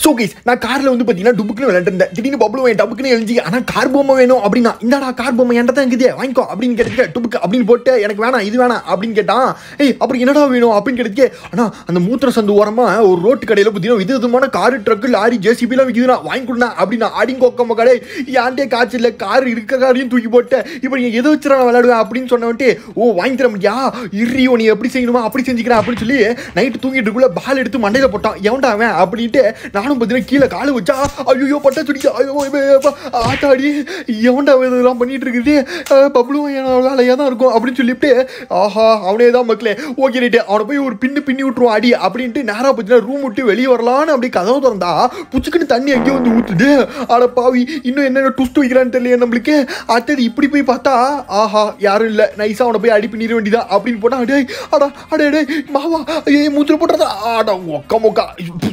so guys நான் காரில் வந்து பார்த்தீங்கன்னா டுபுக்குன்னு விளையாண்டுருந்தேன் திடீர்னு பப்ளு என் டபுக்குன்னு எழுஞ்சி ஆனால் கார் பொம்மை வேணும் அப்படின்னா இந்தாடா கார் பொம்மை என்கிட்ட தான் இருக்குது வாங்கிக்கோ அப்படின்னு கேட்டதுக்கு டுபுக்கு அப்படின்னு போட்டு எனக்கு வேணாம் இது வேணாம் அப்படின்னு கேட்டான் ஏய் அப்புறம் என்னடா வேணும் அப்படின்னு கேட்டதுக்கு ஆனால் அந்த மூத்திர சந்து ஓரமாக ஒரு ரோட்டு கடையில் பார்த்தீங்கன்னா வித விதமான காரு ட்ரக்கு லாரி ஜேசிபிலாம் விற்குதுண்ணா வாங்கி கொடுண்ணா அப்படின்னா அடிங்க கொக்கம்ம கடை ஏன்டே காய்ச்சல் இல்லை கார் இருக்க காரையும் தூக்கி போட்டு இப்போ நீ எதை வச்சு நான் விளையாடுவேன் அப்படின்னு சொன்ன வந்துட்டு ஓ வாங்கி தர முடியா இறியோ நீ எப்படி செய்யணுமா அப்படி செஞ்சுக்கிறேன் அப்படின்னு சொல்லி நைட்டு தூங்கிட்டு இருக்குள்ள பால் எடுத்து மண்டையில் போட்டான் எவன்டா அவன் அப்படின்ட்டு நானும் பார்த்தீங்கன்னா கீழே காலு வச்சா ஐயோ பட்டா சுடிக்க ஐயோ இவன் எப்பா, ஆத்தாடி எவன்டா அவன் இதெல்லாம் பண்ணிட்டு இருக்குது அஹ், பப்ளும் என் வேலையாக தான் இருக்கும் அப்படின்னு சொல்லிட்டு ஆஹா அவனே தான் மக்களே ஓகே ரைட்டு அவனை போய் ஒரு பின்னு பின்னி விட்டுருவான் அடி அப்படின்ட்டு நேராக பார்த்தீங்கன்னா ரூம் விட்டு வெளியே வரலான்னு அப்படி கதவு திறந்தா புச்சுக்குன்னு தண்ணி எங்கேயோ வந்து ஊத்துது அட பாவி இன்னும் என்னென்ன டுஸ்ட் வைக்கிறான்னு தெரியல நம்மளுக்கு அடுத்தது இப்படி போய் பார்த்தா ஆஹா யாரும் இல்லை நைஸாக அவனை போய் அடி பின்னிட வேண்டியதா அப்படின்னு போட்டா அடே அடா அடே அடே மாவா ஏ மூத்திர போட்டுறதா ஆடா ஒக்க மொக்கா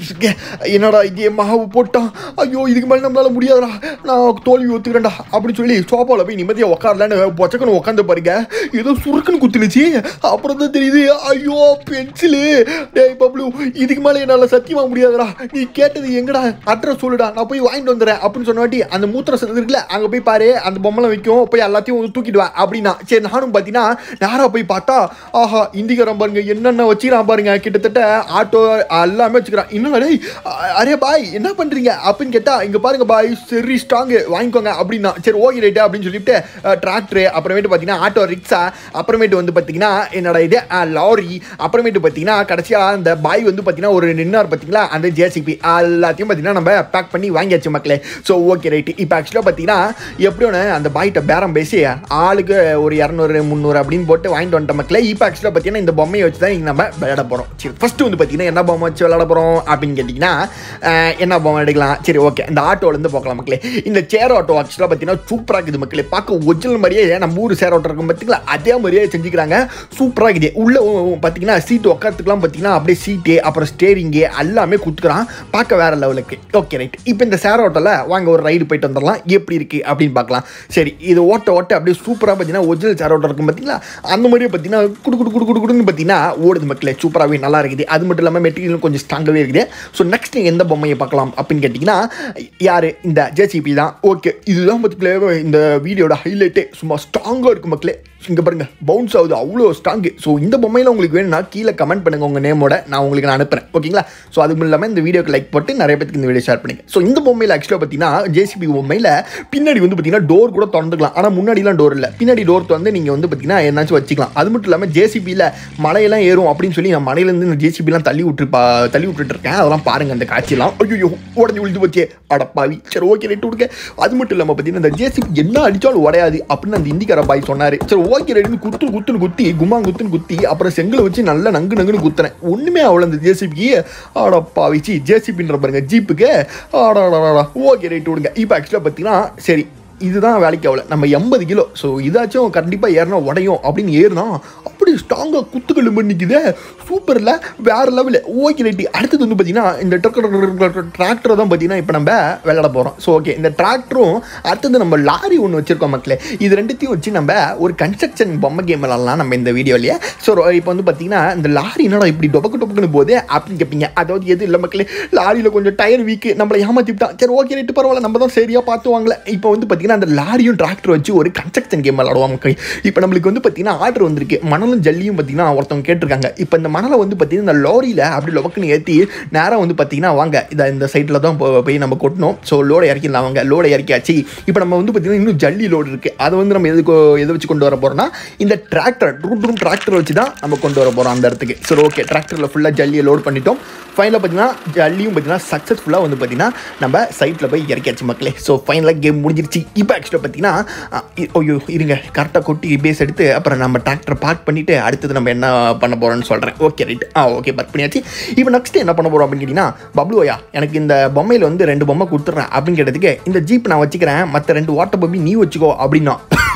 என்னடா இது மாவு போட்டான் ஐயோ இதுக்கு மேலே நம்மளால முடியாதுடா நான் தோல்வி ஒத்துக்கிறேன்டா அப்படின்னு சொல்லி சோபாவில் போய் நிம்மதியாக உட்காரலான்னு பொச்சக்கன்னு உட்காந்து பாருங்க ஏதோ சுருக்குன்னு குத்துனுச்சு அப்புறம் தான் தெரியுது ஐயோ பென்சிலு டேய் பப்ளு இதுக்கு மேலே என்னால் சத்தியமா முடியாதுடா நீ கேட்டது எங்கடா அட்ரஸ் சொல்லுடா நான் போய் வாங்கிட்டு வந்துடுறேன் அப்படின்னு சொன்ன வாட்டி அந்த மூத்திர சந்து இருக்குல்ல அங்கே போய் பாரு அந்த பொம்மலை வைக்கும் போய் எல்லாத்தையும் தூக்கிட்டு வா அப்படின்னா சரி நானும் பார்த்தீங்கன்னா நேராக போய் பார்த்தா ஆஹா இந்திக்காரன் பாருங்க என்னென்ன வச்சுக்கிறான் பாருங்க கிட்டத்தட்ட ஆட்டோ எல்லாமே வச்சுக்கிறான் இன்னும் டேய் அ- அரே பாய் என்ன பண்ணுறீங்க அப்படின்னு கேட்டால் இங்கே பாருங்க பாய் சரி ஸ்ட்ராங்கு வாங்கிக்கோங்க அப்படின்னா சரி ஓகே ரைட்டு அப்படின்னு சொல்லிட்டு டிராக்டரு அப்புறமேட்டு பார்த்தீங்கன்னா ஆட்டோ ரிக்ஷா அப்புறமேட்டு வந்து பார்த்தீங்கன்னா என்னோட இது லாரி அப்புறமேட்டு பார்த்தீங்கன்னா கடைசியாக அந்த பாய் வந்து பார்த்தீங்கன்னா ஒரு நின்னார் பார்த்தீங்களா அந்த ஜேசிபி எல்லாத்தையும் பார்த்தீங்கன்னா நம்ம பேக் பண்ணி வாங்கியாச்சு மக்களே ஸோ ஓகே ரைட்டு இப்போ ஆக்சுவலாக பார்த்தீங்கன்னா எப்படி ஒன்று அந்த பாய்கிட்ட பேரம் பேசி ஆளுக்கு ஒரு இரநூறு முந்நூறு அப்படின்னு போட்டு வாங்கிட்டு வந்துட்ட மக்களே இப்போ ஆக்சுவலாக பார்த்தீங்கன்னா இந்த பொம்மையை வச்சு தான் இங்கே நம்ம விளையாட போகிறோம் சரி ஃபஸ்ட்டு வந்து பார்த்தீங்கன்னா என்ன பொம்மை வச்சு விளையாட போகிறோம் அப்படின்னு கேட்டிங்கன்னா அஹ், என்ன பொம்மை எடுக்கலாம் சரி ஓகே இந்த ஆட்டோலேருந்து போக்கலாம் மக்களே இந்த சேர் ஆட்டோ ஆக்சுவலாக பார்த்தீங்கன்னா சூப்பராக இருக்குது மக்களே பார்க்க ஒரிஜினல் மாதிரியே நம்ம ஊர் சேர் ஆட்டோ இருக்கும் பார்த்தீங்களா அதே மாதிரியே செஞ்சுக்கிறாங்க சூப்பராக இருக்குது உள்ளே பார்த்தீங்கன்னா சீட்டு உட்காரத்துக்குலாம் பார்த்தீங்கன்னா அப்படியே சீட்டு அப்புறம் ஸ்டேரிங்கு எல்லாமே கொடுத்துக்கிறான் பார்க்க வேற லெவலுக்கு ஓகே ரைட் இப்போ இந்த சேர் ஆட்டோவில் வாங்க ஒரு ரைடு போயிட்டு வந்துடலாம் எப்படி இருக்குது அப்படின்னு பார்க்கலாம் சரி இது ஓட்ட ஓட்ட அப்படியே சூப்பராக பார்த்தீங்கன்னா ஒரிஜினல் சேர் ஆட்டோ இருக்கும் பார்த்தீங்களா அந்த மாதிரியே பார்த்தீங்கன்னா குடு குடு குடு குடு குடுன்னு பார்த்தீங்கன்னா ஓடுது மக்களே சூப்பராகவே நல்லா இருக்குது அது மட்டும் இல்லாமல் மெட்டீரியலும் கொஞ்சம் ஸ்ட்ராங்காகவே இருக்குது ஸோ நெக்ஸ்ட் நீங்கள் எந்த பொம்மையை பார்க்கலாம் அப்படின்னு கேட்டிங்கன்னா யார் இந்த ஜேசிபி தான் ஓகே இதுதான் பார்த்துக்கல இந்த வீடியோட ஹைலைட்டே சும்மா ஸ்ட்ராங்காக இருக்கும் மக்களே இங்கே பாருங்க பவுன்ஸ் ஆகுது அவ்வளோ ஸ்ட்ராங்கு ஸோ இந்த பொம்மையில் உங்களுக்கு வேணும்னா கீழே கமெண்ட் பண்ணுங்க உங்கள் நேமோட நான் உங்களுக்கு நான் அனுப்புறேன் ஓகேங்களா ஸோ அதுவும் இல்லாமல் இந்த வீடியோக்கு லைக் போட்டு நிறைய பேருக்கு இந்த வீடியோ ஷேர் பண்ணுங்க ஸோ இந்த பொம்மையில் ஆக்சுவலாக பார்த்தீங்கன்னா ஜேசிபி பொம்மையில் பின்னாடி வந்து பார்த்தீங்கன்னா டோர் கூட திறந்துக்கலாம் ஆனால் முன்னாடிலாம் டோர் இல்லை பின்னாடி டோர் திறந்து நீங்கள் வந்து பார்த்தீங்கன்னா என்னாச்சும் வச்சுக்கலாம் அது மட்டும் இல்லாமல் ஜேசிபியில் மலையெல்லாம் ஏறும் அப்படின்னு சொல்லி நான் மலையிலேருந்து இந்த ஜேசிபிலாம் தள்ளி விட்டுருப்பா தள்ளி விட்டுட்டு இருக்கேன் அதெல்லாம் பாருங்க அந்த காட்சியெல்லாம் ஐயோ உடஞ்சி விழுந்து போச்சே அடப்பாவி சரி ஓகே ரைட்டு விடுங்க அது மட்டும் இல்லாமல் பார்த்தீங்கன்னா இந்த ஜேசிபி என்ன அடித்தாலும் உடையாது அப்படின்னு அந்த இந்திக்கார பாய் சொன்னார் சரி ஓகே ரைட்டுன்னு குத்து குத்துன்னு குத்தி கும்மா குத்துன்னு குத்தி அப்புறம் செங்கலை வச்சு நல்லா நங்கு நங்குன்னு குத்துறேன் ஒன்றுமே அவ்வளோ இந்த ஜேசிபிக்கு ஆடப்பாவி சி ஜேசிபின்ற பாருங்க ஜீப்புக்கு ஆடாடாடா ஓகே ரைட்டு விடுங்க இப்போ ஆக்சுவலாக பார்த்தீங்கன்னா சரி இதுதான் வேலைக்கு ஆகல நம்ம எண்பது கிலோ ஸோ இதாச்சும் கண்டிப்பாக ஏறினா உடையும் அப்படின்னு ஏறினா அப்படி ஸ்ட்ராங்காக குத்துக்கல் பண்ணிக்குதே சூப்பரில் வேறு லெவலு ஓகே ரைட்டி அடுத்தது வந்து பார்த்தீங்கன்னா இந்த டிராக்டரை தான் பார்த்தீங்கன்னா இப்போ நம்ம விளையாட போகிறோம் ஸோ ஓகே இந்த டிராக்டரும் அடுத்தது நம்ம லாரி ஒன்று வச்சுருக்கோம் மக்களே இது ரெண்டுத்தையும் வச்சு நம்ம ஒரு கன்ஸ்ட்ரக்ஷன் பொம்மை கேம் விளாட்லாம் நம்ம இந்த வீடியோலேயே ஸோ இப்போ வந்து பார்த்தீங்கன்னா இந்த லாரி என்னடா இப்படி டொபக்கு டொபக்குன்னு போகுது அப்படின்னு கேட்பீங்க அதாவது எது இல்லை மக்களே லாரியில் கொஞ்சம் டயர் வீக்கு நம்மளை ஏமாத்திட்டான் சரி ஓகே ரைட்டு பரவாயில்ல நம்ம தான் சரியாக பார்த்து வாங்கல இப்போ வந்து பார்த்தீங்கன்னா அந்த லாரியும் டிராக்டர் வச்சு ஒரு கன்ஸ்ட்ரக்ஷன் கேம் விளாடுவோம் மக்கள் இப்போ நம்மளுக்கு வந்து பார்த்தீங்கன்னா ஆர்டர் வந்திருக்கு மணலும் ஜல்லியும் பார்த்தீங்கன்னா ஒருத்தவங்க கேட்டிருக்காங்க இப்போ இந்த மணலை வந்து பார்த்தீங்கன்னா இந்த லாரியில் அப்படி லொபக்குன்னு ஏற்றி நேராக வந்து பார்த்தீங்கன்னா வாங்க இதை இந்த சைட்டில் தான் போ- போய் நம்ம கொட்டணும் ஸோ லோடை இறக்கிடலாம் வாங்க லோடை இறக்கியாச்சு இப்போ நம்ம வந்து பார்த்தீங்கன்னா இன்னும் ஜல்லி லோடு இருக்குது அதை வந்து நம்ம எதுக்கு எதை வச்சு கொண்டு வர போகிறோம்னா இந்த டிராக்டர் ட்ரூ ட்ரூம் டிராக்டர் வச்சு தான் நம்ம கொண்டு வர போகிறோம் அந்த இடத்துக்கு சரி ஓகே டிராக்டரில் ஃபுல்லாக ஜல்லியை லோட் பண்ணிட்டோம் ஃபைனலாக பார்த்தீங்கன்னா ஜல்லியும் பார்த்தீங்கன்னா சக்ஸஸ்ஃபுல்லாக வந்து பார்த்தீங்கன்னா நம்ம சைட்டில் போய் இறக்கியாச்சு மக்களே ஸோ ஃபைனலாக கேம் முடிஞ்சிருச்சு இப்போ ஆக்சுவலாக பார்த்தீங்கன்னா அஹ், இ- ஐயோ இருங்க கரெக்டாக கொட்டி பேஸ் எடுத்து அப்புறம் நம்ம டிராக்டர் பார்க் பண்ணிவிட்டு அடுத்தது நம்ம என்ன பண்ண போகிறோம்னு சொல்கிறேன் okay right ah okay park பண்ணியாச்சு இப்போ நெக்ஸ்ட் என்ன பண்ண போகிறோம் அப்படின்னு கேட்டிங்கன்னா பப்ளுயா எனக்கு இந்த பொம்மையில் வந்து ரெண்டு பொம்மை கொடுத்துட்றேன் அப்படின்னு கேட்டதுக்கு இந்த ஜீப் நான் வச்சுக்கிறேன் மற்ற ரெண்டு வாட்டர் பப்பி நீ வச்சுக்கோ அப்படின்னா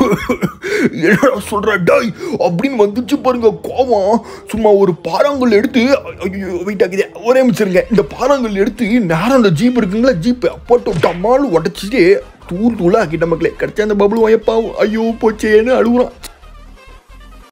என்னடா சொல்ற டேய் அப்படின்னு வந்துச்சு பாருங்க கோவம் சும்மா ஒரு பாறாங்கல் எடுத்து ஐயோ வெயிட் ஆகுது ஒரே நிமிஷம் இந்த பாறாங்கல் எடுத்து நேரம் அந்த ஜீப் இருக்குங்களா ஜீப் போட்டு டம்மாலும் உடச்சிட்டு தூள் தூளாக ஆக்கிட்ட மக்களே கிடைச்ச அந்த பபுள் வயப்பாவும் ஐயோ போச்சேன்னு அழுகுறான்